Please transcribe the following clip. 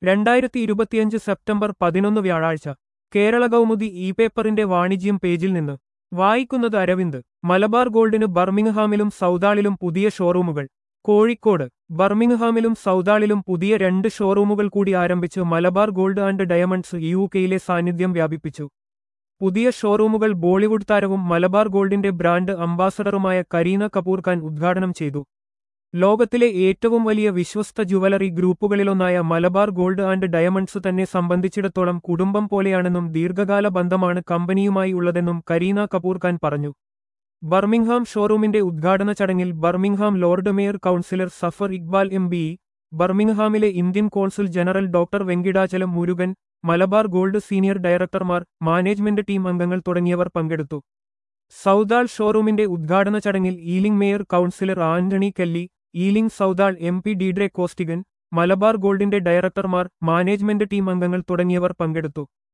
രണ്ടായിരത്തി ഇരുപത്തിയഞ്ച് സെപ്റ്റംബർ പതിനൊന്ന് വ്യാഴാഴ്ച കേരള കൗമുദി ഇ പേപ്പറിന്റെ വാണിജ്യം പേജിൽ നിന്ന് വായിക്കുന്നത് അരവിന്ദ് മലബാർ ഗോൾഡിന് ബർമിംഗ്ഹാമിലും സൗദാളിലും പുതിയ ഷോറൂമുകൾ കോഴിക്കോട് ബർമിംഗ്ഹാമിലും സൗദാളിലും പുതിയ രണ്ട് ഷോറൂമുകൾ കൂടി ആരംഭിച്ച് Malabar Gold and Diamonds U കെയിലെ സാന്നിധ്യം വ്യാപിപ്പിച്ചു പുതിയ ഷോറൂമുകൾ ബോളിവുഡ് താരവും മലബാർ ഗോൾഡിന്റെ ബ്രാൻഡ് അംബാസഡറുമായ കരീന കപൂർ ഖാൻ ഉദ്ഘാടനം ചെയ്തു ലോകത്തിലെ ഏറ്റവും വലിയ വിശ്വസ്ത ജുവലറി ഗ്രൂപ്പുകളിലൊന്നായ മലബാർ ഗോൾഡ് ആൻഡ് ഡയമണ്ട്സ് തന്നെ സംബന്ധിച്ചിടത്തോളം കുടുംബം പോലെയാണെന്നും ദീർഘകാല ബന്ധമാണ് കമ്പനിയുമായി ഉള്ളതെന്നും കരീന കപൂർ ഖാൻ പറഞ്ഞു ബർമിംഗ്ഹാം ഷോറൂമിന്റെ ഉദ്ഘാടന ചടങ്ങിൽ Birmingham lord mayor councillor Zafar Iqbal M B ബർമിംഗ്ഹാമിലെ Indian consul general doctor Venkatachalam Murugan Malabar gold senior ഡയറക്ടർമാർ മാനേജ്മെന്റ് ടീം അംഗങ്ങൾ തുടങ്ങിയവർ പങ്കെടുത്തു സൗദാൾ ഷോറൂമിന്റെ ഉദ്ഘാടന ചടങ്ങിൽ Ealing mayor councillor Anthony Kelly Ealing Southall M P Deirdre Costigan Malabar ഗോൾഡിന്റെ ഡയറക്ടർമാർ മാനേജ്മെന്റ് ടീം അംഗങ്ങൾ തുടങ്ങിയവർ പങ്കെടുത്തു